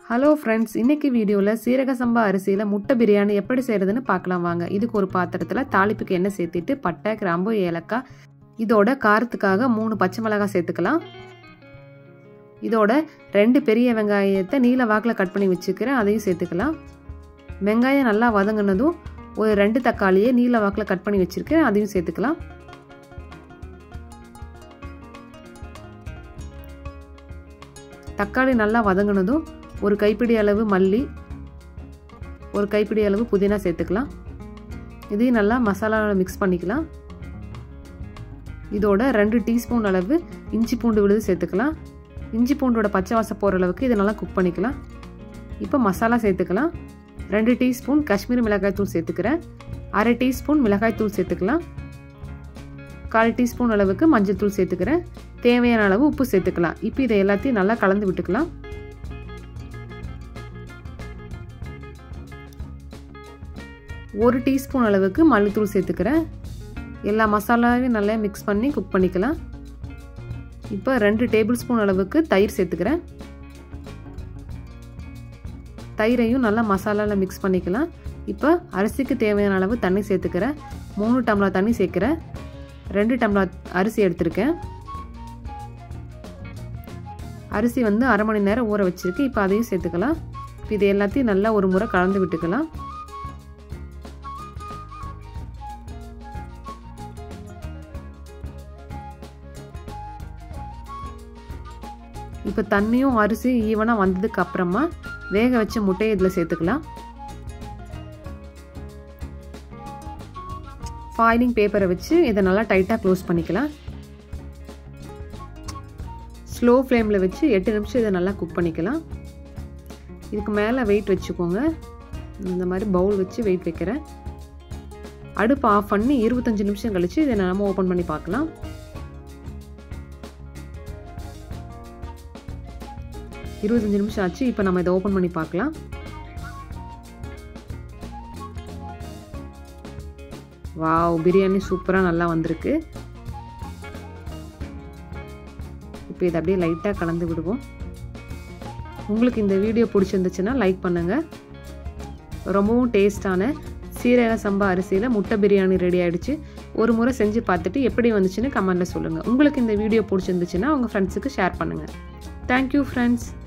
hello friends இன்னைக்கு வீடியோவில் சீரக சம்பா அரிசியில் முட்டை பிரியாணி எப்படி செய்கிறதுன்னு பார்க்கலாம் வாங்க இதுக்கு ஒரு பாத்திரத்தில் தாளிப்புக்கு எண்ணெய் சேர்த்திட்டு பட்டை கிராம்பு ஏலக்காய் இதோட காரத்துக்காக மூணு பச்சை மிளகாய் சேர்த்துக்கலாம் இதோட ரெண்டு பெரிய வெங்காயத்தை நீல வாக்கில் கட் பண்ணி வச்சுக்கிறேன் அதையும் சேர்த்துக்கலாம் வெங்காயம் நல்லா வதங்கினதும் ஒரு ரெண்டு தக்காளியை நீல வாக்கில் கட் பண்ணி வச்சுருக்கேன் அதையும் சேர்த்துக்கலாம் தக்காளி நல்லா வதங்கினதும் ஒரு கைப்பிடி அளவு மல்லி ஒரு கைப்பிடி அளவு புதினா சேர்த்துக்கலாம் இதையும் நல்லா மசாலாவில் மிக்ஸ் பண்ணிக்கலாம் இதோட ரெண்டு டீஸ்பூன் அளவு இஞ்சி பூண்டு விழுது சேர்த்துக்கலாம் இஞ்சி பூண்டோட பச்சை வாசம் போகிற அளவுக்கு இதை நல்லா குக் பண்ணிக்கலாம் இப்போ மசாலா சேர்த்துக்கலாம் ரெண்டு டீஸ்பூன் காஷ்மீரி மிளகாய் தூள் சேர்த்துக்கிறேன் அரை டீஸ்பூன் மிளகாய் தூள் சேர்த்துக்கலாம் கால் டீஸ்பூன் அளவுக்கு மஞ்சள் தூள் சேர்த்துக்கிறேன் தேவையான அளவு உப்பு சேர்த்துக்கலாம் இப்போ இதை எல்லாத்தையும் நல்லா கலந்து விட்டுக்கலாம் ஒரு டீஸ்பூன் அளவுக்கு மல்லித்தூள் சேர்த்துக்கிறேன் எல்லா மசாலாவையும் நல்லா மிக்ஸ் பண்ணி குக் பண்ணிக்கலாம் இப்போ ரெண்டு டேபிள் ஸ்பூன் அளவுக்கு தயிர் சேர்த்துக்கிறேன் தயிரையும் நல்லா மசாலாவில் மிக்ஸ் பண்ணிக்கலாம் இப்போ அரிசிக்கு தேவையான அளவு தண்ணி சேர்த்துக்கிறேன் மூணு டம்ளர் தண்ணி சேர்க்குறேன் ரெண்டு டம்ளர் அரிசி எடுத்திருக்கேன் அரிசி வந்து அரை மணி நேரம் ஊற வச்சிருக்கு இப்போ அதையும் சேர்த்துக்கலாம் இப்போ இது எல்லாத்தையும் நல்லா ஒரு முறை கலந்து விட்டுக்கலாம் இப்போ தண்ணியும் அரிசி ஈவனாக வந்ததுக்கு அப்புறமா வேக வச்ச முட்டையை இதில் சேர்த்துக்கலாம் ஃபாயிலிங் பேப்பரை வச்சு இதை நல்லா டைட்டாக க்ளோஸ் பண்ணிக்கலாம் ஸ்லோ ஃப்ளேமில் வச்சு எட்டு நிமிஷம் இதை நல்லா குக் பண்ணிக்கலாம் இதுக்கு மேலே வெயிட் வச்சுக்கோங்க இந்த மாதிரி பவுல் வச்சு வெயிட் வைக்கிறேன் அடுப்பு ஆஃப் பண்ணி இருபத்தஞ்சி நிமிஷம் கழித்து இதை நம்ம ஓப்பன் பண்ணி பார்க்கலாம் இருபத்தஞ்சி நிமிஷம் ஆச்சு இப்போ நம்ம இதை ஓப்பன் பண்ணி பார்க்கலாம் வாவ் பிரியாணி சூப்பராக நல்லா வந்திருக்கு இப்போ இதை அப்படியே லைட்டாக கலந்து விடுவோம் உங்களுக்கு இந்த வீடியோ பிடிச்சிருந்துச்சுன்னா லைக் பண்ணுங்கள் ரொம்பவும் டேஸ்டான சீரக சம்பா அரிசியில் முட்டை பிரியாணி ரெடி ஆகிடுச்சு ஒரு முறை செஞ்சு பார்த்துட்டு எப்படி வந்துச்சுன்னு கமெண்ட்டில் சொல்லுங்கள் உங்களுக்கு இந்த வீடியோ பிடிச்சிருந்துச்சுன்னா உங்கள் ஃப்ரெண்ட்ஸுக்கு ஷேர் பண்ணுங்கள் தேங்க்யூ ஃப்ரெண்ட்ஸ்